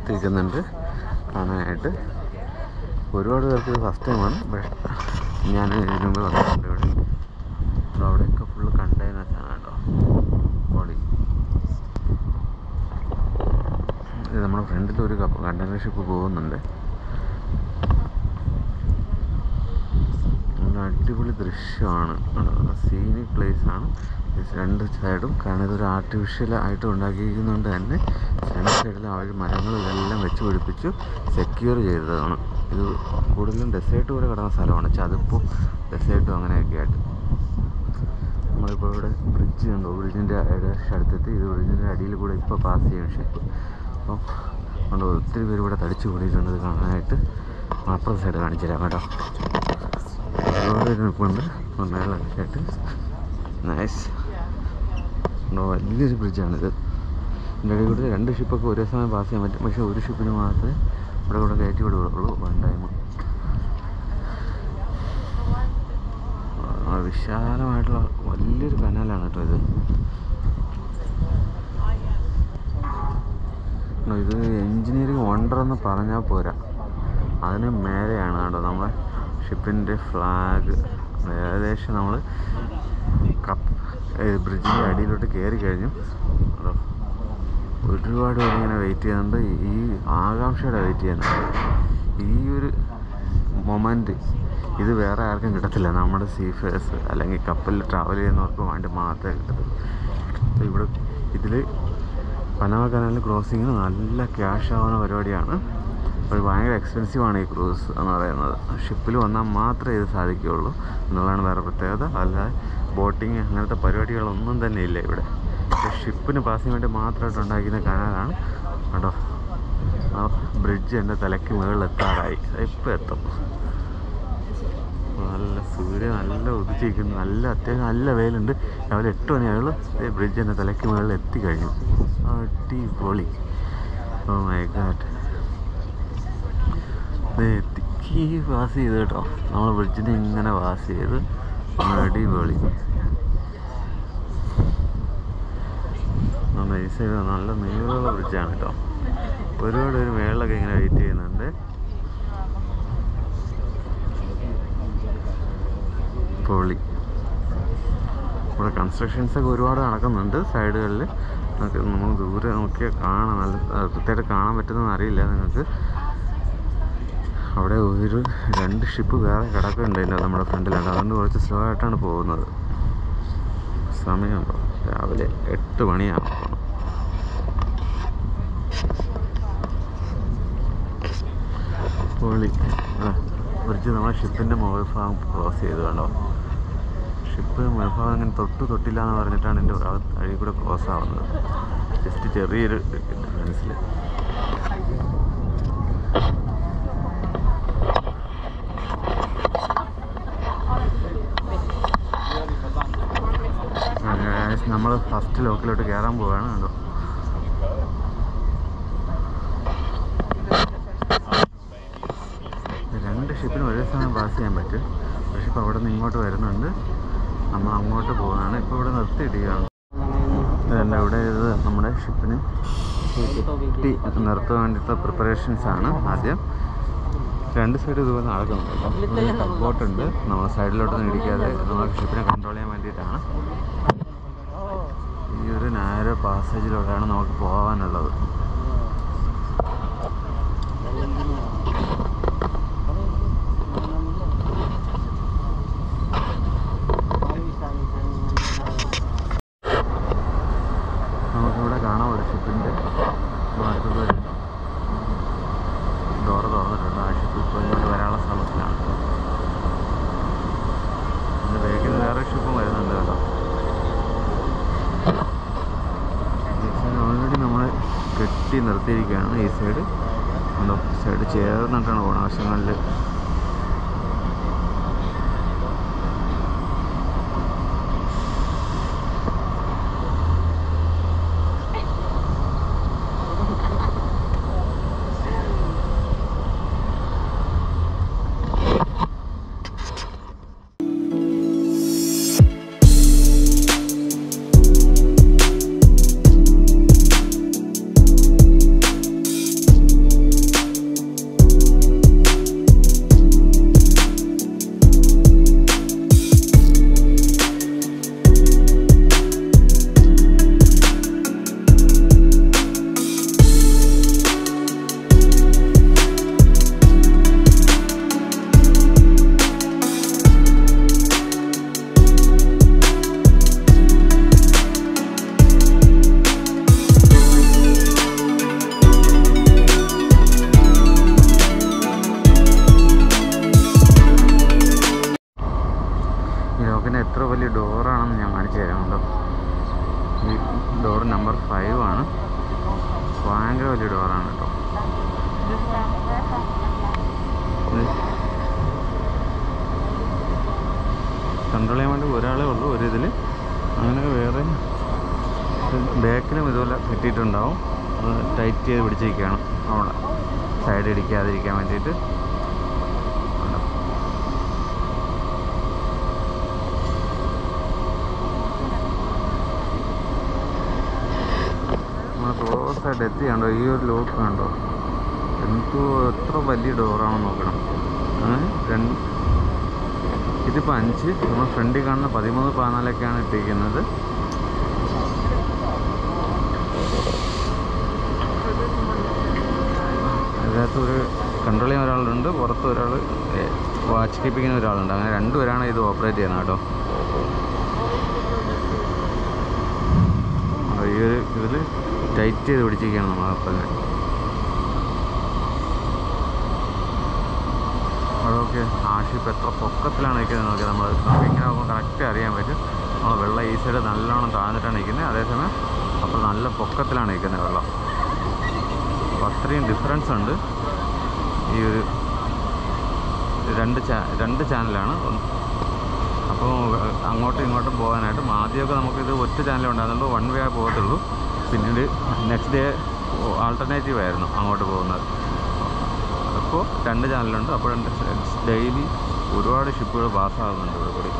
കാത്തിരിക്കുന്നുണ്ട് കാണാനായിട്ട് ഒരുപാട് പേർക്ക് ഇത് ഫസ്റ്റ് ടൈമാണ് പക്ഷേ ഞാൻ ഇതിനു മുമ്പ് വന്നിട്ടുണ്ട് ഇവിടെ അപ്പോൾ അവിടെയൊക്കെ ഫുള്ള് കണ്ടെയ്നേഴ്സാണ് കേട്ടോ ബോഡി ഇത് നമ്മുടെ ഫ്രണ്ടിൽ ഒരു കണ്ടെയ്നർ ഷിപ്പ് പോകുന്നുണ്ട് നല്ല അടിപൊളി ദൃശ്യമാണ് സീനിക് പ്ലേസ് ആണ് ഇത് രണ്ട് സൈഡും കാരണം ഇതൊരു ആർട്ടിഫിഷ്യൽ ആയിട്ട് ഉണ്ടാക്കിയിരിക്കുന്നതുകൊണ്ട് തന്നെ രണ്ട് സൈഡിലും അവർ മരങ്ങൾ ഇതെല്ലാം വെച്ച് പിടിപ്പിച്ചു സെക്യൂർ ചെയ്തതാണ് ഇത് കൂടുതലും ഡെസേർട്ട് പോലെ കിടന്ന സ്ഥലമാണ് ചതുപ്പും ഡെസേർട്ടും അങ്ങനെയൊക്കെ ആയിട്ട് നമ്മളിപ്പോൾ ഇവിടെ ബ്രിഡ്ജ് ഉണ്ടോ ബ്രിഡ്ജിൻ്റെ അടുത്തെത്തി ഇത് ബ്രിഡ്ജിൻ്റെ അടിയിൽ കൂടെ ഇപ്പോൾ പാസ് ചെയ്യും ഷിപ്പ് അപ്പം അതുകൊണ്ട് ഒത്തിരി പേര് ഇവിടെ തടിച്ചു കൂടിയിട്ടുണ്ട് ഇത് കാണാനായിട്ട് അപ്പുറത്തെ സൈഡ് കാണിച്ചു തരാം കേട്ടോ ഒരുപാട് പേര് നിൽപ്പുണ്ട് മേളൊക്കെ ആയിട്ട് നൈസ് വലിയൊരു ബ്രിഡ്ജാണിത് ഇതിൻ്റെ ഇടയിൽ കൂടെ രണ്ട് ഷിപ്പൊക്കെ ഒരേ സമയം പാസ് ചെയ്യാൻ പറ്റും പക്ഷേ ഒരു ഷിപ്പിന് മാത്രമേ ഇവിടെ കൂടെ കയറ്റി വിടുകയുള്ളൂ വൺ ടൈം വിശാലമായിട്ടുള്ള വലിയൊരു കനാലാണ് കേട്ടോ ഇത് ഉണ്ടോ, ഇത് എൻജിനീയറിങ് വണ്ടർ എന്ന് പറഞ്ഞാൽ പോരാ അതിന് മേലെയാണ് കേട്ടോ നമ്മളെ ഷിപ്പിൻ്റെ ഫ്ലാഗ് ഏകദേശം നമ്മൾ കപ്പ് ബ്രിഡ്ജിൻ്റെ അടിയിലോട്ട് കയറി കഴിഞ്ഞു അതോ ഒരുപാട് പേര് ഇങ്ങനെ വെയിറ്റ് ചെയ്യുന്നുണ്ട് ഈ ആകാംക്ഷയുടെ വെയിറ്റ് ചെയ്യുന്നുണ്ട് ഈ ഒരു മൊമെൻറ്റ് ഇത് വേറെ ആർക്കും കിട്ടത്തില്ല നമ്മുടെ സീഫേഴ്സ് അല്ലെങ്കിൽ കപ്പലിൽ ട്രാവൽ ചെയ്യുന്നവർക്ക് വേണ്ടി മാത്രമേ കിട്ടത്തുള്ളൂ അപ്പോൾ ഇവിടെ ഇതിൽ പനമ കനാലിൽ ക്രോസിങ്ങിന് നല്ല ക്യാഷ് ആവുന്ന പരിപാടിയാണ് അപ്പോൾ ഭയങ്കര എക്സ്പെൻസീവാണ് ഈ ക്രൂസ് എന്ന് പറയുന്നത് ഷിപ്പിൽ വന്നാൽ മാത്രമേ ഇത് സാധിക്കുകയുള്ളൂ എന്നുള്ളതാണ് വേറെ പ്രത്യേകത അല്ലാതെ ബോട്ടിങ് അങ്ങനത്തെ പരിപാടികളൊന്നും തന്നെ ഇല്ല ഇവിടെ പക്ഷേ ഷിപ്പിന് പാസിന് വേണ്ടി മാത്രമായിട്ട് ഉണ്ടാക്കിയ കനാലാണ് കേട്ടോ ആ ബ്രിഡ്ജ് എൻ്റെ തലയ്ക്ക് മുകളിൽ എത്താറായി ഇപ്പോൾ എത്തും നല്ല സൂര്യൻ നല്ല ഉദിച്ചിരിക്കുന്നു നല്ല അത്യാവശ്യം നല്ല വെയിലുണ്ട് രാവിലെ എട്ട് മണിയായുള്ളൂ ഈ ബ്രിഡ്ജ് എൻ്റെ തലയ്ക്ക് മുകളിൽ എത്തിക്കഴിഞ്ഞു അടിപൊളി ഓ മൈ ഗാഡ് എത്തിക്ക് പാസ് ചെയ്ത് കേട്ടോ നമ്മൾ ബ്രിഡ്ജിനെ ഇങ്ങനെ പാസ് ചെയ്ത് അടിപൊളി നമ്മുടെ ഈ സൈഡ് നല്ല നീളമുള്ള ബ്രിഡ്ജാണ് കേട്ടോ ഒരുപാട് പേര് മേളിലൊക്കെ ഇങ്ങനെ വെയിറ്റ് ചെയ്യുന്നുണ്ട് പൊളി ഇവിടെ കൺസ്ട്രക്ഷൻസ് ഒക്കെ ഒരുപാട് നടക്കുന്നുണ്ട് സൈഡുകളിൽ നമുക്ക് നമ്മൾ ദൂരെ നോക്കിയാൽ കാണാം നല്ല ആ, കൃത്യമായിട്ട് കാണാൻ പറ്റുന്നതെന്ന് അറിയില്ല നിങ്ങൾക്ക് അവിടെ ഒരു രണ്ട് ഷിപ്പ് വേറെ കിടക്കുന്നുണ്ട് അതിൻ്റെ നമ്മുടെ ഫ്രണ്ടിലാണ് അതുകൊണ്ട് കുറച്ച് സ്ലോ ആയിട്ടാണ് പോകുന്നത് സമയമുണ്ടോ രാവിലെ എട്ട് മണിയാകും പൊളി ബ്രിഡ്ജ് നമ്മളെ ഷിപ്പിൻ്റെ മുകൾ ഭാഗം ക്രോസ് ചെയ്ത് കണ്ടോ ഷിപ്പ് മുകൾ ഭാഗം അങ്ങനെ തൊട്ട് തൊട്ടില്ല എന്ന് പറഞ്ഞിട്ടാണ് എൻ്റെ വഴി കൂടെ ക്രോസ് ആവുന്നത് ജസ്റ്റ് ചെറിയൊരു ഡിഫറൻസിൽ നമ്മൾ ഫസ്റ്റ് ലോക്കിലോട്ട് കയറാൻ പോവുകയാണ് കണ്ടോ രണ്ട് ഷിപ്പിന് ഒരേ സമയം പാസ് ചെയ്യാൻ പറ്റും പക്ഷെ ഇപ്പോൾ അവിടെ നിന്ന് ഇങ്ങോട്ട് വരുന്നുണ്ട് നമ്മൾ അങ്ങോട്ട് പോകുന്നതാണ് ഇപ്പോൾ ഇവിടെ നിർത്തിയിടുകയാണ് ഇതല്ല ഇവിടെ ഇത് നമ്മുടെ ഷിപ്പിന് കെട്ടി നിർത്താൻ വേണ്ടിയിട്ടുള്ള പ്രിപ്പറേഷൻസ് ആണ് ആദ്യം രണ്ട് സൈഡ് ഇതുപോലെ നടക്കുന്നുണ്ട് ബോട്ടുണ്ട് നമ്മൾ സൈഡിലോട്ടൊന്നും ഇടിക്കാതെ നമ്മൾ ഷിപ്പിനെ കൺട്രോൾ ചെയ്യാൻ വേണ്ടിയിട്ടാണ് ഈ ഒരു നാരോ പാസേജിലൂടെയാണ് നമുക്ക് പോകാനുള്ളത് നമുക്കിവിടെ കാണാം ഒരു ഷിപ്പിൻ്റെ ഡോറ് തുറന്നിട്ടുണ്ട് ആ ഷിപ്പ് ഇപ്പോൾ ഇങ്ങോട്ട് വരാനുള്ള ശ്രമത്തിലാണ് ഇതിൻ്റെ വേഗത്തിൽ വേറെ ഷിപ്പും വരുന്നുണ്ട് കേട്ടോ ഓൾറെഡി നമ്മളെ കെട്ടി നിർത്തിയിരിക്കുകയാണ് ഈ സൈഡ് കണ്ടോ സൈഡ് ചേർന്നിട്ടാണ് പോകുന്നത് വശങ്ങളിൽ ഡോർ നമ്പർ ഫൈവ് ആണ് ഭയങ്കര വലിയ ഡോറാണ് കേട്ടോ കൺട്രോൾ ചെയ്യാൻ വേണ്ടി ഒരാളേ ഉള്ളൂ ഒരു ഇതിൽ അങ്ങനെ വേറെ ബാക്കിലും ഇതുപോലെ കിട്ടിയിട്ടുണ്ടാവും അത് ടൈറ്റ് ചെയ്ത് പിടിച്ചിരിക്കുകയാണ് അവിടെ സൈഡ് ഇടിക്കാതിരിക്കാൻ വേണ്ടിയിട്ട് അവിടെ. നമ്മൾ ക്ലോസ് ആയിട്ട് എത്തി കണ്ടോ ഈ ഒരു ലോക്ക് കണ്ടോ എന്തോ എത്ര വലിയ ഡോറാണെന്ന് നോക്കണം ഏ? രണ്ട് ഇതിപ്പോൾ അഞ്ച് നമ്മൾ ഫ്രണ്ടിൽ കാണുന്ന പതിമൂന്ന് പതിനാലൊക്കെയാണ് ഇട്ടിരിക്കുന്നത് അതിനകത്ത് ഒരു കൺട്രോൾ ചെയ്യുന്ന ഒരാളുണ്ട് പുറത്ത് ഒരാൾ വാച്ച് കീപ്പിങ്ങിന് ഒരാളുണ്ട് അങ്ങനെ രണ്ടുപേരാണ് ഇത് ഓപ്പറേറ്റ് ചെയ്യുന്നത് കേട്ടോ അപ്പോൾ ഈ ഒരു ഇതിൽ ടൈറ്റ് ചെയ്ത് പിടിച്ചിരിക്കുകയാണ് നമ്മൾ കപ്പലിനെ അതൊക്കെ ആഷിപ്പ് എത്ര പൊക്കത്തിലാണ് നിൽക്കുന്നത് നോക്കി നമ്മൾ നമുക്ക് ഇങ്ങനെ ആകുമ്പോൾ കറക്റ്റ് അറിയാൻ പറ്റും നമ്മൾ വെള്ളം ഈ സൈഡ് നല്ലോണം താഴ്ന്നിട്ടാണ് നിൽക്കുന്നത് അതേസമയം അപ്പോൾ നല്ല പൊക്കത്തിലാണ് നിൽക്കുന്നത് വെള്ളം അപ്പോൾ അത്രയും ഡിഫറൻസ് ഉണ്ട് ഈ ഒരു രണ്ട് ചാ രണ്ട് ചാനലാണ് അപ്പോൾ അങ്ങോട്ടും ഇങ്ങോട്ടും പോകാനായിട്ട് ആദ്യമൊക്കെ നമുക്കിത് ഒറ്റ ചാനലേ ഉണ്ടാകുന്നുള്ളൂ വൺ വേ പോകത്തുള്ളൂ പിന്നീട് നെക്സ്റ്റ് ഡേ ആൾട്ടർനേറ്റീവ് ആയിരുന്നു അങ്ങോട്ട് പോകുന്നത് അപ്പോൾ രണ്ട് ചാനലുണ്ട് അപ്പോൾ ഡെയിലി ഒരുപാട് ഷിപ്പുകൾ പാസ്സാകുന്നുണ്ട് ഇവിടെ കൂടി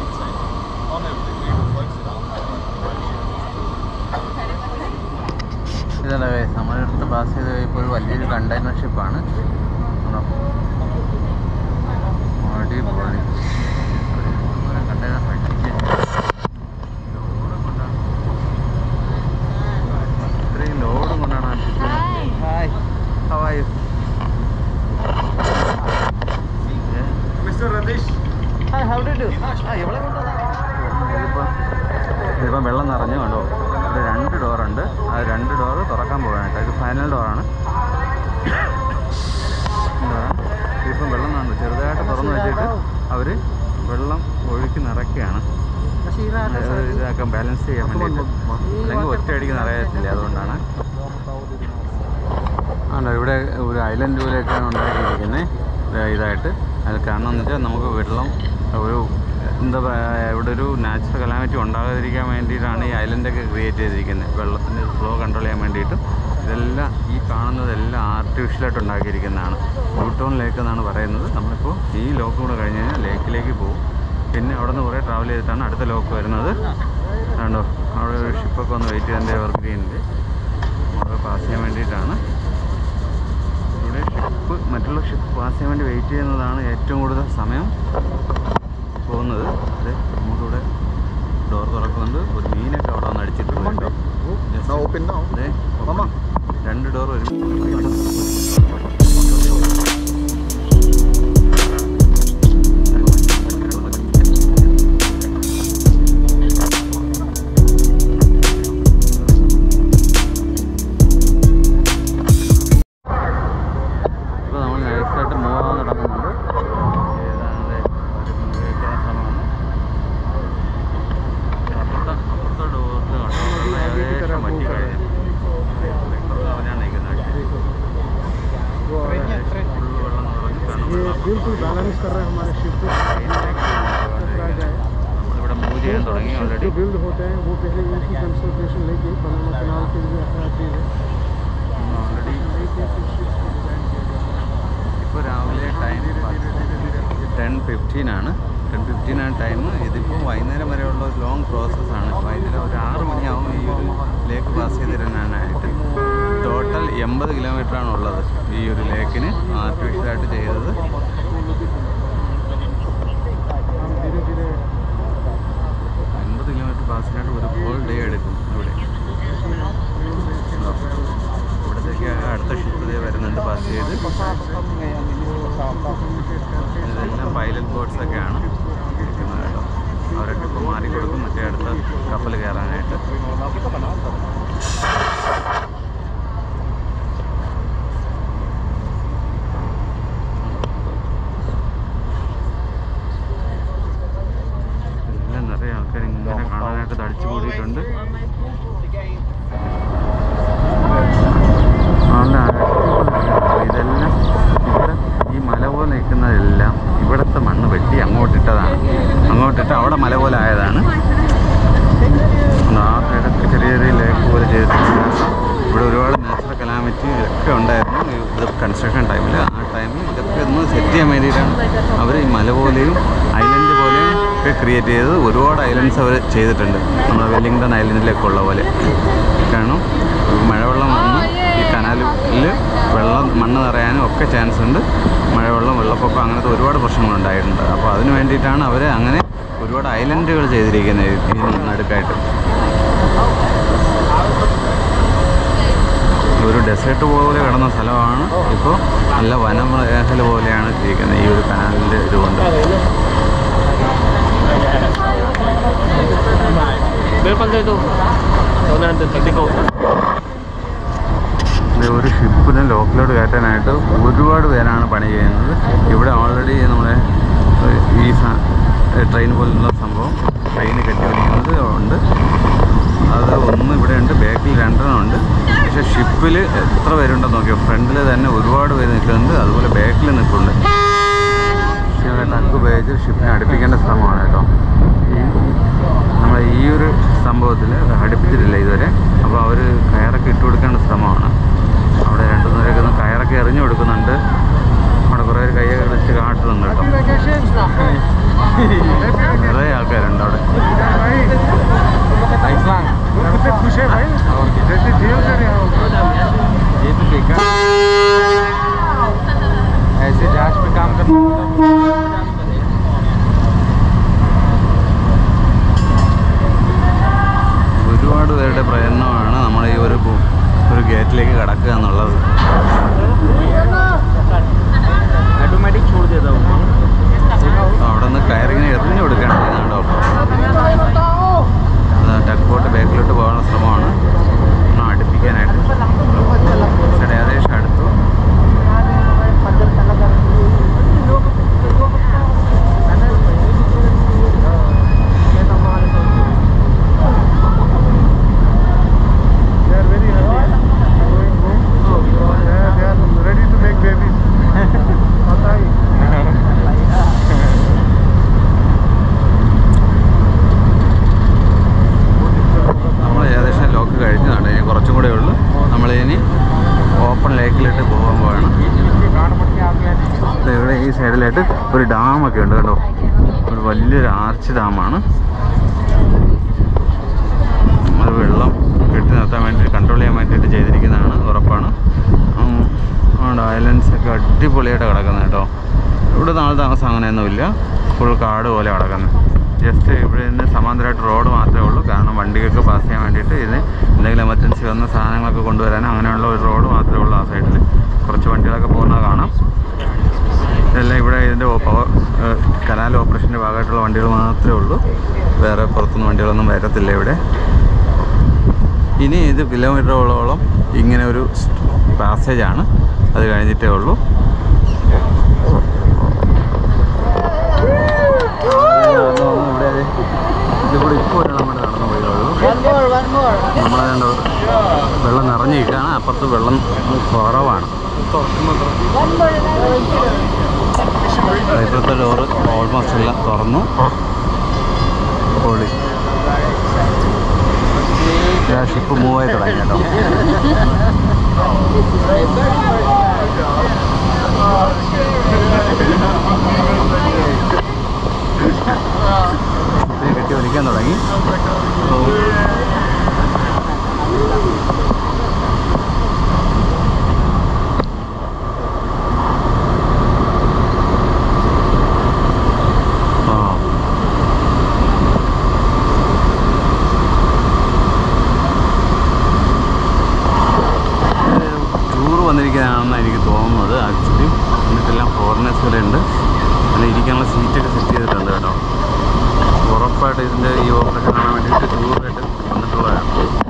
ഇതല്ല നമ്മുടെ അടുത്ത് പാസ് ചെയ്ത് ഇപ്പോൾ ഒരു വലിയൊരു കണ്ടെയ്നർ ഷിപ്പാണ് അടിപൊളി കണ്ടെയ്നർ ഇത്രയും ലോഡും കൊണ്ടാണ് ആ ഷിപ്പ് ഹായ് ഹവായു Mr. Radesh. ഇതിപ്പോൾ ഇതിപ്പം വെള്ളം നിറഞ്ഞു കണ്ടോ ഇവിടെ രണ്ട് ഡോറുണ്ട് ആ രണ്ട് ഡോറ് തുറക്കാൻ പോകാനായിട്ട് ഇത് ഫൈനൽ ഡോറാണ് ഇതിപ്പം വെള്ളം നിറഞ്ഞു ചെറുതായിട്ട് തുറന്നു വെച്ചിട്ട് അവർ വെള്ളം ഒഴുക്കി നിറയ്ക്കുകയാണ് അത് ഇതാക്കാൻ ബാലൻസ് ചെയ്യാൻ വേണ്ടിയിട്ട് അല്ലെങ്കിൽ ഒറ്റയടിക്ക് നിറയത്തില്ല അതുകൊണ്ടാണ് ആണോ ഇവിടെ ഒരു ഐലൻഡ് പോലെയൊക്കെയാണ് ഉണ്ടാക്കിയിരിക്കുന്നത് ഇതായിട്ട് അത് കാരണം എന്ന് വെച്ചാൽ നമുക്ക് വെള്ളം ഒരു എന്താ പറയുക ഇവിടെ ഒരു നാച്ചുറൽ കലാമിറ്റി ഉണ്ടാകാതിരിക്കാൻ വേണ്ടിയിട്ടാണ് ഈ ഐലൻഡൊക്കെ ക്രിയേറ്റ് ചെയ്തിരിക്കുന്നത് വെള്ളത്തിൻ്റെ ഫ്ലോ കൺട്രോൾ ചെയ്യാൻ വേണ്ടിയിട്ടും ഇതെല്ലാം ഈ കാണുന്നതെല്ലാം ആർട്ടിഫിഷ്യലായിട്ട് ഉണ്ടാക്കിയിരിക്കുന്നതാണ് ബ്ലൂട്ടോൺ ലേക്ക് എന്നാണ് പറയുന്നത് നമ്മളിപ്പോൾ ഈ ലോക്ക് കൂടെ കഴിഞ്ഞ് കഴിഞ്ഞാൽ ലേക്കിലേക്ക് പോകും പിന്നെ അവിടെ നിന്ന് കുറേ ട്രാവൽ ചെയ്തിട്ടാണ് അടുത്ത ലോക്ക് വരുന്നത് കണ്ടോ അവിടെ ഒരു ഷിപ്പൊക്കെ ഒന്ന് വെയിറ്റ് ചെയ്തതിൻ്റെ എവർഗ്രീനിൽ അവിടെ പാസ് ചെയ്യാൻ വേണ്ടിയിട്ടാണ് ഇവിടെ ഷിപ്പ് മറ്റുള്ള ഷിപ്പ് പാസ് ചെയ്യാൻ വേണ്ടി വെയിറ്റ് ചെയ്യുന്നതാണ് ഏറ്റവും കൂടുതൽ സമയം പോകുന്നത് അതെ നമുക്കിവിടെ ഡോർ തുറക്കുന്നുണ്ട് ഒരു മീനൊക്കെ അവിടെ വന്ന് അടിച്ചിട്ടുണ്ട് കേട്ടോ Just- Now open now. അതെ Mama. രണ്ട് ഡോർ വരും ഇപ്പോൾ നമ്മൾ നൈസായിട്ട് മൂവ് ആവാൻ തുടങ്ങുന്നുണ്ട് ഏതാണ്ട് ഒരു ഉപയോഗിക്കുന്ന സ്ഥലമാണ് അപ്പുറത്തെ അപ്പുറത്തെ ഡോറിൽ കണ്ടോ ഏകദേശം പറ്റി കഴിഞ്ഞു ഇപ്പുറത്ത് അവനാണ് നിൽക്കുന്നത് ഫുള്ള് വെള്ളം നിറഞ്ഞു കാരണം ये വെള്ളം बिल्कुल बैलेंस कर रहे हैं हमारे शिप को നമ്മളിവിടെ മൂവ് ചെയ്യാൻ തുടങ്ങി ഓൾറെഡി जो बिल्ड होते हैं वो पहले इनकी कंसल्टेशन लेके पनामा कनाल के लिए आती है ഓൾറെഡി लेके फिर शिप को डिजाइन किया गया ഇപ്പോൾ രാവിലെ ടൈം ടെൻ ഫിഫ്റ്റീൻ ആണ് ടെൻ ഫിഫ്റ്റീൻ ആണ് ടൈം ഇതിപ്പോൾ വൈകുന്നേരം വരെയുള്ള ഒരു ലോങ് പ്രോസസ്സാണ് വൈകുന്നേരം ഒരു ആറ് മണിയാവും ഈ ഒരു ലേക്ക് പാസ് ചെയ്ത് തരാനായിട്ട് ടോട്ടൽ എൺപത് കിലോമീറ്ററാണ് ഉള്ളത് ഈ ഒരു ലേക്കിന് ആർട്ടിഫിഷ്യലായിട്ട് ചെയ്തത് हम धीरे धीरे എൺപത് കിലോമീറ്റർ പാസിനായിട്ട് ഒരു ഹോൾ ഡേ എടുക്കും ഇവിടെ ഇവിടത്തേക്ക് അടുത്ത ഷിപ്പ് ഇതേ വരുന്നുണ്ട് പാസ് ചെയ്ത് ഇതെല്ലാം പൈലറ്റ് ബോട്ട്സ് ഒക്കെയാണ് ഇരിക്കുന്നത് കേട്ടോ അവരൊക്കെ ഇപ്പോൾ മാറിക്കൊടുക്കും മറ്റേ അടുത്ത കപ്പൽ കയറാനായിട്ട് എല്ലാം നിറയെ ആൾക്കാർ ഇങ്ങനെ കാണാനായിട്ട് തടിച്ചു കൂടിയിട്ടുണ്ട് കൺസ്ട്രക്ഷൻ ടൈമിൽ ആ ടൈമിൽ ഇതൊക്കെ ഒന്ന് സെറ്റ് ചെയ്യാൻ വേണ്ടിയിട്ടാണ് അവർ ഈ മല പോലെയും ഐലൻഡ് പോലെയും ഒക്കെ ക്രിയേറ്റ് ചെയ്ത് ഒരുപാട് ഐലൻഡ്സ് അവർ ചെയ്തിട്ടുണ്ട് നമ്മുടെ വെല്ലിംഗ്ടൺ ഐലൻഡിലൊക്കെ ഉള്ള പോലെ കാരണം മഴവെള്ളം വന്ന് ഈ കനാലിൽ വെള്ളം മണ്ണ് നിറയാനും ഒക്കെ ചാൻസ് ഉണ്ട് മഴവെള്ളം വെള്ളപ്പൊക്കം അങ്ങനത്തെ ഒരുപാട് പ്രശ്നങ്ങളുണ്ടായിട്ടുണ്ട് അപ്പോൾ അതിന് വേണ്ടിയിട്ടാണ് അവർ അങ്ങനെ ഒരുപാട് ഐലൻഡുകൾ ചെയ്തിരിക്കുന്നത് ഈ നടുക്കായിട്ട് ഒരു ഡെസേർട്ട് പോലെ കിടന്ന സ്ഥലമാണ് ഇപ്പോൾ നല്ല വനമേഖല പോലെയാണ് ഇരിക്കുന്നത് ഈ ഒരു കനാലിൻ്റെ ഇതുകൊണ്ട് Meron dito. Una nandun, tagtiko. ഇത് ഒരു ഷിപ്പിന് ലോക്കിലോട്ട് കയറ്റാനായിട്ട് ഒരുപാട് പേരാണ് പണി ചെയ്യുന്നത് ഇവിടെ ഓൾറെഡി നമ്മുടെ ഏഹ്, ഈ ട്രെയിൻ പോലുള്ള സംഭവം ട്രെയിൻ കെട്ടിവലിക്കുന്നത് ഉണ്ട് അത് ഒന്ന് ഇവിടെ ഉണ്ട് ബാക്കിൽ രണ്ടെണ്ണം ഉണ്ട് പക്ഷേ ഷിപ്പിൽ എത്ര പേരുണ്ടെന്ന് നോക്കിയോ ഫ്രണ്ടിൽ തന്നെ ഒരുപാട് പേര് നിൽക്കുന്നുണ്ട് അതുപോലെ ബാക്കിൽ നിൽക്കുന്നുണ്ട് ഇവിടെ ടക്ക് ഉപയോഗിച്ച് ഷിപ്പിനെ അടുപ്പിക്കേണ്ട ശ്രമമാണ് കേട്ടോ ഈ നമ്മൾ ഈ ഒരു സംഭവത്തിൽ അടുപ്പിച്ചിട്ടില്ല ഇതുവരെ അപ്പോൾ അവർ കയറൊക്കെ ഇട്ട് കൊടുക്കേണ്ട ശ്രമമാണ് അവിടെ രണ്ടു പേരൊക്കെ ഒന്ന് കയറൊക്കെ എറിഞ്ഞു കൊടുക്കുന്നുണ്ട് അവിടെ കുറേ പേര് കൈയൊക്കെ വെച്ച് കാട്ടുന്നുണ്ട് കേട്ടോ നിറയെ ആൾക്കാരുണ്ട് അവിടെ कितने खुश है भाई जैसे जेल से रहे हो ये तो देखा ऐसे जहाज पे काम करना ഒരുപാട് പേരുടെ പ്രയത്നമാണ് നമ്മൾ ഈ ഒരു ബു- ഒരു ഗേറ്റിലേക്ക് കടക്കുക എന്നുള്ളത് ऑटोमेटिक छोड़ देता हूँ അവിടെ നിന്ന് കയറിങ്ങനെ എറിഞ്ഞു കൊടുക്കണം കേട്ടോ ടക്ക് ബോട്ട് ബാക്കിലോട്ട് പോകാനുള്ള ശ്രമമാണ് ഒന്ന് അടുപ്പിക്കാനായിട്ട് പക്ഷേ ഏകദേശം അടുത്തു They are very happy. Going home. Yeah, they are ready to make babies. पता ही നമ്മൾ ഏകദേശം ലോക്ക് കഴിഞ്ഞതാണ് ഇനി കുറച്ചും കൂടെ ഉള്ളൂ നമ്മളിനി ഓപ്പൺ ലേക്കിലിട്ട് പോകാൻ പോവാണ് ദേ ഇവിടെ ഈ സൈഡിലായിട്ട് ഒരു ഡാമൊക്കെ ഉണ്ട് കേട്ടോ ഒരു വലിയൊരു ആർച്ച് ഡാമാണ് അത് വെള്ളം കെട്ടി നിർത്താൻ വേണ്ടി കൺട്രോൾ ചെയ്യാൻ വേണ്ടിയിട്ട് ചെയ്തിരിക്കുന്നതാണ് ഉറപ്പാണ് ഉം, അതുകൊണ്ട് ഐലൻഡ്സ് ഒക്കെ അടിപൊളിയായിട്ട് കിടക്കുന്നത് കേട്ടോ ഇവിടെ നാൾ താമസം അങ്ങനെയൊന്നുമില്ല ഫുൾ കാട് പോലെ കിടക്കുന്നത് ജസ്റ്റ് ഇവിടെ നിന്ന് സമാന്തരമായിട്ട് റോഡ് മാത്രമേ ഉള്ളൂ കാരണം വണ്ടികൾക്ക് പാസ് ചെയ്യാൻ വേണ്ടിയിട്ട് ഇതിന് എന്തെങ്കിലും എമർജൻസി വന്ന സാധനങ്ങളൊക്കെ കൊണ്ടുവരാനോ അങ്ങനെയുള്ള ഒരു റോഡ് മാത്രമേ ഉള്ളൂ ആ സൈഡിൽ കുറച്ച് വണ്ടികളൊക്കെ പോകുന്നത് കാണാം ഇതെല്ലാം ഇവിടെ ഇതിൻ്റെ പവർ കനാൽ ഓപ്പറേഷൻ്റെ ഭാഗമായിട്ടുള്ള വണ്ടികൾ മാത്രമേ ഉള്ളൂ വേറെ പുറത്തുനിന്ന് വണ്ടികളൊന്നും വരത്തില്ല ഇവിടെ ഇനി ഇത് കിലോമീറ്ററോളം ഇങ്ങനെ ഒരു പാസേജാണ് അത് കഴിഞ്ഞിട്ടേ ഉള്ളൂ ഇവിടെ ഇതിലൂടെ ഇപ്പോൾ നമ്മൾ നടന്നു പോയുള്ളൂ നമ്മളതുകൊണ്ട് വെള്ളം നിറഞ്ഞിരിക്കുകയാണ് അപ്പുറത്ത് വെള്ളം കുറവാണ് ഇപ്പോഴത്തെ ഡോറ് ഓൾമോസ്റ്റ് എല്ലാം തുറന്നു പൊളി ഷിപ്പ് മൂവ് ആയി തുടങ്ങി കേട്ടോ ഷിപ്പിനെ കെട്ടി വലിക്കാൻ തുടങ്ങി അപ്പോൾ ആ ടൂർ വന്നിരിക്കുന്നതാണെന്ന് എനിക്ക് തോന്നുന്നത് ആക്ച്വലി എന്നിട്ടെല്ലാം ഫോറിനേഴ്സ് വരെ ഉണ്ട് നല്ല ഇരിക്കാനുള്ള സീറ്റൊക്കെ സെറ്റ് ചെയ്തിട്ടുണ്ട് കേട്ടോ ഉറപ്പായിട്ട് ഇതിൻ്റെ ഈ ഓപ്പറേഷൻ കാണാൻ വേണ്ടിയിട്ട് ടൂറായിട്ട് വന്നിട്ടുള്ളതാണ്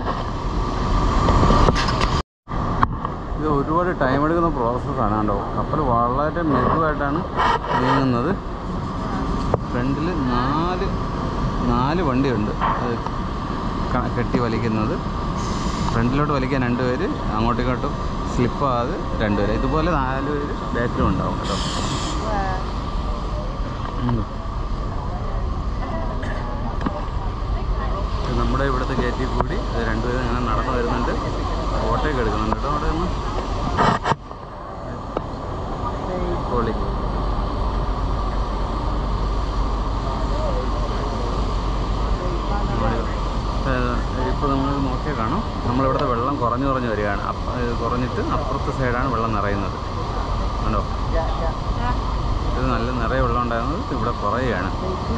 ഇത് ഒരുപാട് ടൈം എടുക്കുന്ന പ്രോസസ്സാണ് കേട്ടോ കപ്പൽ വളരെ മെതുവായിട്ടാണ് നീങ്ങുന്നത് ഫ്രണ്ടിൽ നാല് നാല് വണ്ടിയുണ്ട് അത് ക- കെട്ടി വലിക്കുന്നത് ഫ്രണ്ടിലോട്ട് വലിക്കാൻ രണ്ട് പേര് അങ്ങോട്ടും ഇങ്ങോട്ടും സ്ലിപ്പാകാതെ രണ്ട് പേര് ഇതുപോലെ നാല് പേര് ബാക്കിലും ഉണ്ടാവും കേട്ടോ ഉം. ഇത് നമ്മുടെ ഇവിടുത്തെ ഗേറ്റിൽ കൂടി ഇത് രണ്ടുപേരും ഇങ്ങനെ നടന്നു വരുന്നുണ്ട് ഫോട്ടോയൊക്കെ എടുക്കുന്നുണ്ട് കേട്ടോ അവിടെ നിന്ന് കുറഞ്ഞു കുറഞ്ഞു വരികയാണ് അപ്പ- ഇത് കുറഞ്ഞിട്ട് അപ്പുറത്തെ സൈഡാണ് വെള്ളം നിറയുന്നത് കണ്ടോ ഇത് നല്ല നിറയെ വെള്ളം ഉണ്ടായിരുന്നത് ഇവിടെ കുറയുകയാണ്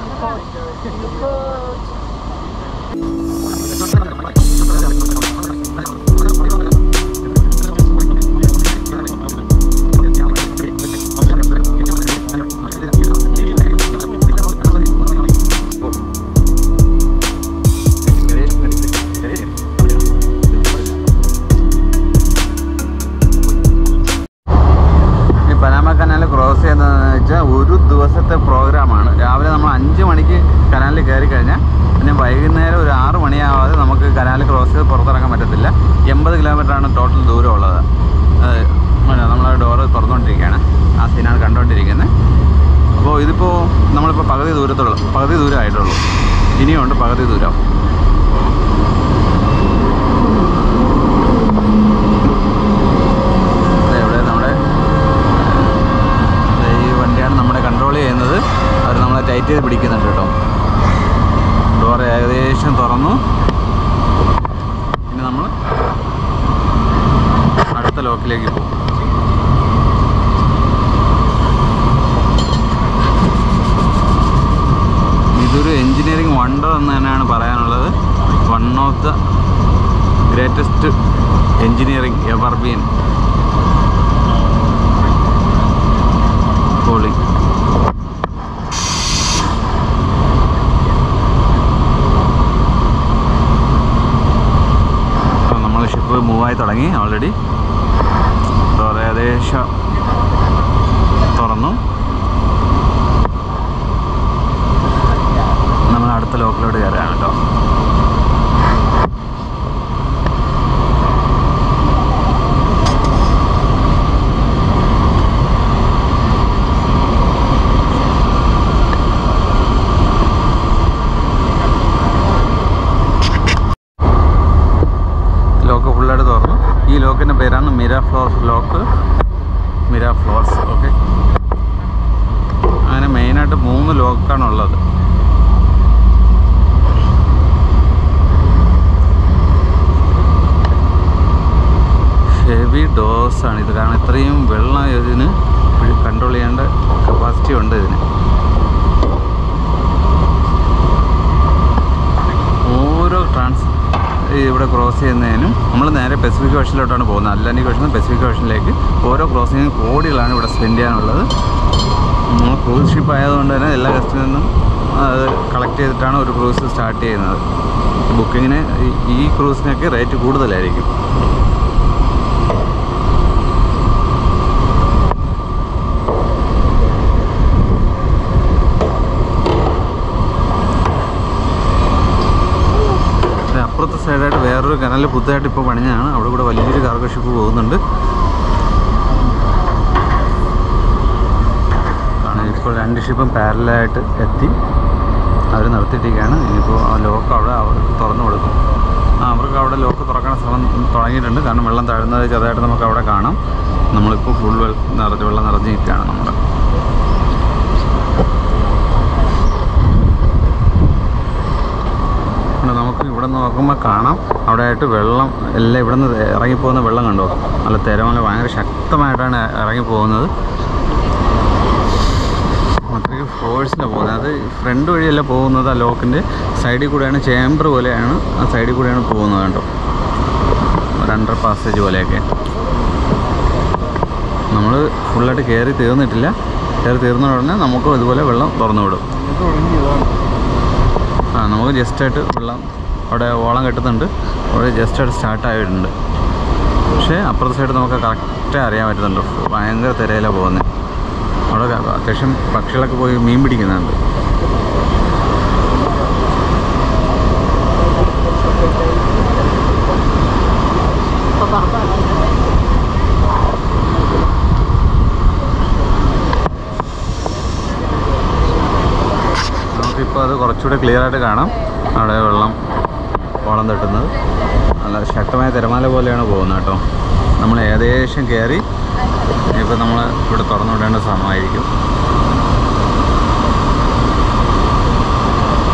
ഈ പനാമ കനാൽ ക്രോസ് ചെയ്യുന്നതെന്ന് വെച്ചാൽ ഒരു ദിവസത്തെ പ്രോഗ്രാമാണ് രാവിലെ നമ്മൾ അഞ്ച് മണിക്ക് കനാലിൽ കയറി കഴിഞ്ഞാൽ പിന്നെ വൈകുന്നേരം ഒരു ആറ് മണിയാവാതെ നമുക്ക് കനാൽ ക്രോസ് ചെയ്ത് പുറത്തിറങ്ങാൻ പറ്റത്തില്ല എൺപത് കിലോമീറ്ററാണ് ടോട്ടൽ ദൂരം ഉള്ളത് അത് പിന്നെ നമ്മൾ ഡോറ് തുറന്നുകൊണ്ടിരിക്കുകയാണ് ആ സീനാണ് കണ്ടുകൊണ്ടിരിക്കുന്നത് അപ്പോൾ ഇതിപ്പോൾ നമ്മളിപ്പോൾ പകുതി ദൂരത്തുള്ളൂ പകുതി ദൂരമായിട്ടുള്ളൂ ഇനിയുണ്ട് പകുതി ദൂരം ദേ ഇവിടെ നമ്മുടെ ദേ ഈ വണ്ടിയാണ് നമ്മളെ കൺട്രോൾ ചെയ്യുന്നത് അവർ നമ്മളെ ടൈറ്റ് ചെയ്ത് പിടിക്കുന്നുണ്ട് കേട്ടോ ഡോർ ഏകദേശം തുറന്നു ഇനി നമ്മൾ അടുത്ത ലോക്കിലേക്ക് പോകും ഇതൊരു എൻജിനീയറിംഗ് വണ്ടർ എന്ന് തന്നെയാണ് പറയാനുള്ളത് one of the greatest engineering ever been cooling അപ്പോൾ നമ്മൾ ഷിപ്പ് മൂവായി തുടങ്ങി ഓൾറെഡി ഡോർ ഏകദേശം തുറന്നു നമ്മൾ അടുത്ത ലോക്കിലോട്ട് കയറുകയാണ് കേട്ടോ ലോക്ക് ഫുള്ളായിട്ട് തുറന്നു ഈ ലോക്കിൻ്റെ പേരാണ് Miraflores lock Miraflores okay അങ്ങനെ മെയിനായിട്ട് മൂന്ന് ലോക്കാണ് ഉള്ളത് ഹെവി ഡോസാണ് ഇത് കാരണം ഇത്രയും വെള്ളം ഇതിന് കൺട്രോൾ ചെയ്യേണ്ട കപ്പാസിറ്റി ഉണ്ട് ഇതിന് ഓരോ ട്രാൻസ് ഇവിടെ ക്രോസ് ചെയ്യുന്നതിനും നമ്മൾ നേരെ പെസിഫിക് ഓഷനിലോട്ടാണ് പോകുന്നത് അറ്റ്ലാന്റിക് ഓഷനിൽ പെസിഫിക് ഓഷനിലേക്ക് ഓരോ ക്രോസിങ്ങിനും കോടികളാണ് ഇവിടെ സ്പെൻഡ് ചെയ്യാനുള്ളത് നമ്മൾ ക്രൂസ് ഷിപ്പ് ആയതുകൊണ്ട് തന്നെ എല്ലാ ഗസ്റ്റിൽ നിന്നും അത് കളക്ട് ചെയ്തിട്ടാണ് ഒരു ക്രൂസ് സ്റ്റാർട്ട് ചെയ്യുന്നത് ബുക്കിങ്ങിന് ഈ- ഈ ക്രൂസിനൊക്കെ റേറ്റ് കൂടുതലായിരിക്കും ഇത് അപ്പുറത്തെ സൈഡായിട്ട് വേറൊരു കനൽ പുതുതായിട്ട് ഇപ്പോൾ പണിഞ്ഞതാണ് അവിടെ കൂടെ വലിയൊരു കാർഗോ ഷിപ്പ് പോകുന്നുണ്ട് കാരണം ഇപ്പോൾ രണ്ട് ഷിപ്പും പാരലായിട്ട് എത്തി അവർ നിർത്തിയിട്ടിരിക്കുകയാണ് ഇനിയിപ്പോൾ ആ ലോക്ക് അവിടെ അവർ തുറന്നു കൊടുക്കും ആ അവർക്ക് അവിടെ ലോക്ക് തുറക്കണ സ്ഥലം തുടങ്ങിയിട്ടുണ്ട് കാരണം വെള്ളം താഴുന്നത് ചെറുതായിട്ട് നമുക്ക് അവിടെ കാണാം നമ്മളിപ്പോൾ ഫുൾ നിറച്ച് വെള്ളം നിറഞ്ഞ് നിൽക്കുകയാണ് നമ്മുടെ ഇവിടെ നമുക്ക് ഇവിടെ നിന്ന് നോക്കുമ്പോൾ കാണാം അവിടെ ആയിട്ട് വെള്ളം എല്ലാം ഇവിടെ നിന്ന് ഇറങ്ങിപ്പോകുന്ന വെള്ളം കണ്ടോ നല്ല തിരമല ഭയങ്കര ശക്തമായിട്ടാണ് ഇറങ്ങിപ്പോകുന്നത് അത്രയ്ക്ക് ഫോഴ്സിലാണ് പോകുന്നത് അത് ഫ്രണ്ട് വഴിയല്ല പോകുന്നത് ആ ലോക്കിൻ്റെ സൈഡിൽ കൂടെയാണ് ചേംബർ പോലെയാണ് ആ സൈഡിൽ കൂടെയാണ് പോകുന്നത് കേട്ടോ ഒരു അണ്ടർ പാസേജ് പോലെയൊക്കെ നമ്മൾ ഫുള്ളായിട്ട് കയറി തീർന്നിട്ടില്ല കയറി തീർന്ന ഉടനെ നമുക്കും ഇതുപോലെ വെള്ളം തുറന്നു വിടും ആ നമുക്ക് ജസ്റ്റായിട്ട് വെള്ളം അവിടെ ഓളം കെട്ടുന്നുണ്ട് അവിടെ ജസ്റ്റായിട്ട് സ്റ്റാർട്ട് ആയിട്ടുണ്ട് പക്ഷേ അപ്പുറത്തെ സൈഡ് നമുക്ക് കറക്റ്റ് അറിയാൻ പറ്റുന്നുണ്ട് ഭയങ്കര തിരയിലാണ് പോകുന്നത് അവിടെ ക- അത്യാവശ്യം പക്ഷികളൊക്കെ പോയി മീൻ പിടിക്കുന്നുണ്ട് നമുക്കിപ്പോൾ അത് കുറച്ചുകൂടെ ക്ലിയർ ആയിട്ട് കാണാം അവിടെ വെള്ളം ഓളം തട്ടുന്നത് നല്ല ശക്തമായ തിരമാല പോലെയാണ് പോകുന്നത് കേട്ടോ നമ്മൾ ഏകദേശം കയറി ഇപ്പോൾ നമ്മൾ ഇവിടെ തുറന്നു വിടേണ്ട സമയമായിരിക്കും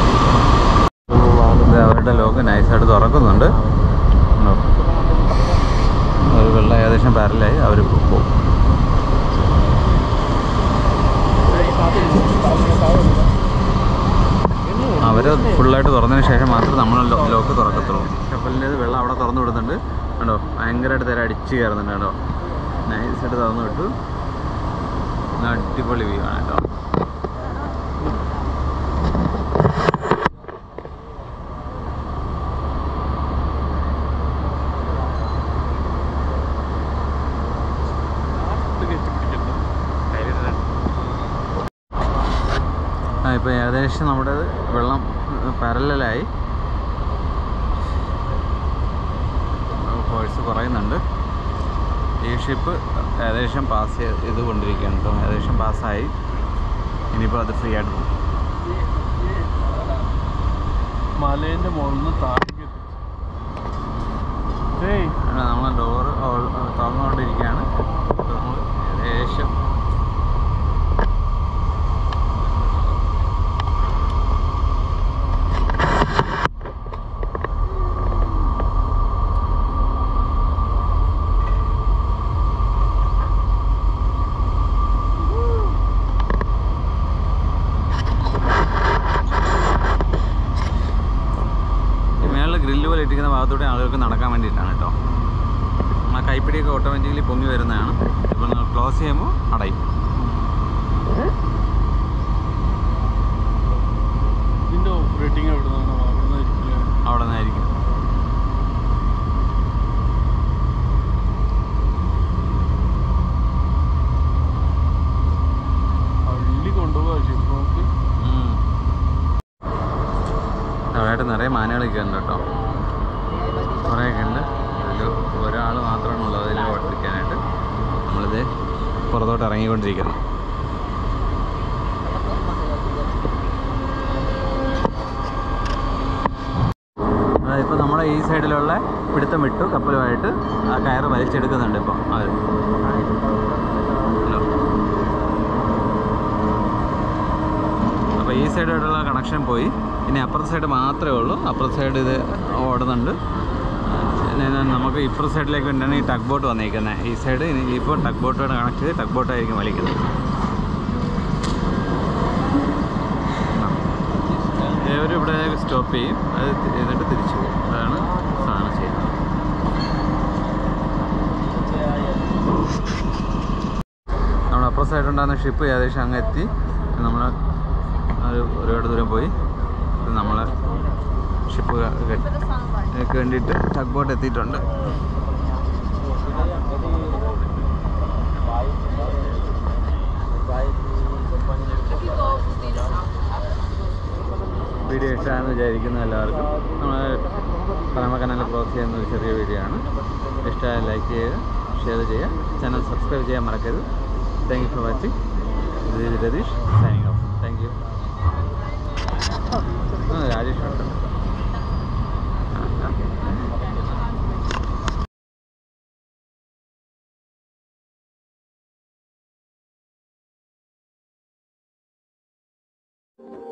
ഇത് അവരുടെ ലോക്ക് നൈസായിട്ട് തുറക്കുന്നുണ്ട് ഉണ്ടോ? ഫുള്ളായിട്ട് തുറന്നതിന് ശേഷം മാത്രമേ നമ്മൾ ലോ- ലോക്ക് തുറക്കത്തുള്ളൂ കപ്പലിൻ്റെ വെള്ളം അവിടെ തുറന്നു വിടുന്നുണ്ട് കണ്ടോ ഭയങ്കരമായിട്ട് തരം അടിച്ച് കയറുന്നുണ്ട് കേട്ടോ നൈസായിട്ട് തുറന്നു വിട്ടു നല്ല അടിപൊളി വ്യൂ ആണ് കേട്ടോ ആ ഇപ്പോൾ ഏകദേശം നമ്മുടെ വെള്ളം പാരലായി ഫോഴ്സ് കുറയുന്നുണ്ട് ഈ ഷിപ്പ് ഏകദേശം പാസ് ചെയ്ത് കൊണ്ടിരിക്കുകയാണ് കേട്ടോ ഏകദേശം പാസ്സായി ഇനിയിപ്പോൾ അത് ഫ്രീ ആയിട്ട് പോകും മലേന്റെ മുകളിൽ നിന്ന് താഴേക്ക് ഏയ് നമ്മൾ ഡോറ് തുറന്നുകൊണ്ടിരിക്കുകയാണ് നമ്മൾ ഏകദേശം ഈ മേളിൽ ഗ്രില്ല് പോലെ ഇട്ടിരിക്കുന്ന ഭാഗത്തൂടെ ആളുകൾക്ക് നടക്കാൻ വേണ്ടിയിട്ടാണ് കേട്ടോ ആ കൈപ്പിടിയൊക്കെ ഓട്ടോമാറ്റിക്കലി പൊങ്ങി വരുന്നതാണ് ഇപ്പോൾ നമ്മൾ ക്ലോസ് ചെയ്യുമ്പോൾ അടയും ഇതിന്റെ ഓപ്പറേറ്റിംഗ് എവിടെ നിന്നാണ് അവിടെ നിന്ന് ഇരിക്കില്ല അവിടെ നിന്നായിരിക്കും അള്ളി കൊണ്ടുപോകാ ഷിപ്പ് നോക്ക് അവിടെ നിറയെ മാനുകളൊക്കെ ഉണ്ട് കേട്ടോ കുറേയൊക്കെ ഉണ്ട് അതിൽ ഒരാൾ മാത്രമാണ് ഉള്ളത് അതിൽ ഓട്ടിരിക്കാനായിട്ട് നമ്മളിത് പുറത്തോട്ട് ഇറങ്ങിക്കൊണ്ടിരിക്കുന്നു ഇപ്പോൾ നമ്മുടെ ഈ സൈഡിലുള്ള പിടുത്തം വിട്ടു കപ്പലുമായിട്ട് ആ കയറ് വലിച്ചെടുക്കുന്നുണ്ട് ഇപ്പോൾ അത് ഹലോ അപ്പോൾ ഈ സൈഡായിട്ടുള്ള കണക്ഷൻ പോയി ഇനി അപ്പുറത്തെ സൈഡ് മാത്രമേ ഉള്ളൂ അപ്പുറത്തെ സൈഡ് ഇത് ഓടുന്നുണ്ട് ഇനി നമുക്ക് ഇപ്പുറത്തെ സൈഡിലേക്ക് വേണ്ടിയാണ് ഈ ടഗ് ബോട്ട് വന്നിരിക്കുന്നത് ഈ സൈഡ് ഇനി ഇപ്പോൾ ടഗ് ബോട്ടോട് കണക്ട് ചെയ്ത് ടഗ് ബോട്ടായിരിക്കും വലിക്കുന്നത് ഇവർ ഇവിടെ സ്റ്റോപ്പ് ചെയ്യും അത് തി- എന്നിട്ട് തിരിച്ചു പോകും അതാണ് സാധനം ചെയ്യുന്നത് നമ്മൾ അപ്പുറത്തെ സൈഡുണ്ടായിരുന്ന ഷിപ്പ് ഏകദേശം അങ്ങ് എത്തി നമ്മൾ ഒരു ഒരുപാട് ദൂരം പോയി നമ്മൾ ഷിപ്പ് ക്ക് വേണ്ടിയിട്ട് ടഗ് ബോട്ട് എത്തിയിട്ടുണ്ട് വീഡിയോ ഇഷ്ടമാണെന്ന് വിചാരിക്കുന്നു എല്ലാവർക്കും നമ്മൾ പരമ കനാൽ ക്രോസ് ചെയ്യുന്ന ഒരു ചെറിയ വീഡിയോ ആണ് ഇഷ്ടമായ ലൈക്ക് ചെയ്യുക ഷെയർ ചെയ്യുക ചാനൽ സബ്സ്ക്രൈബ് ചെയ്യാൻ മറക്കരുത് താങ്ക് യു ഫോർ വാച്ചിങ് ഇത് Ratheesh signing off thank you Rajesh ഉണ്ട് Thank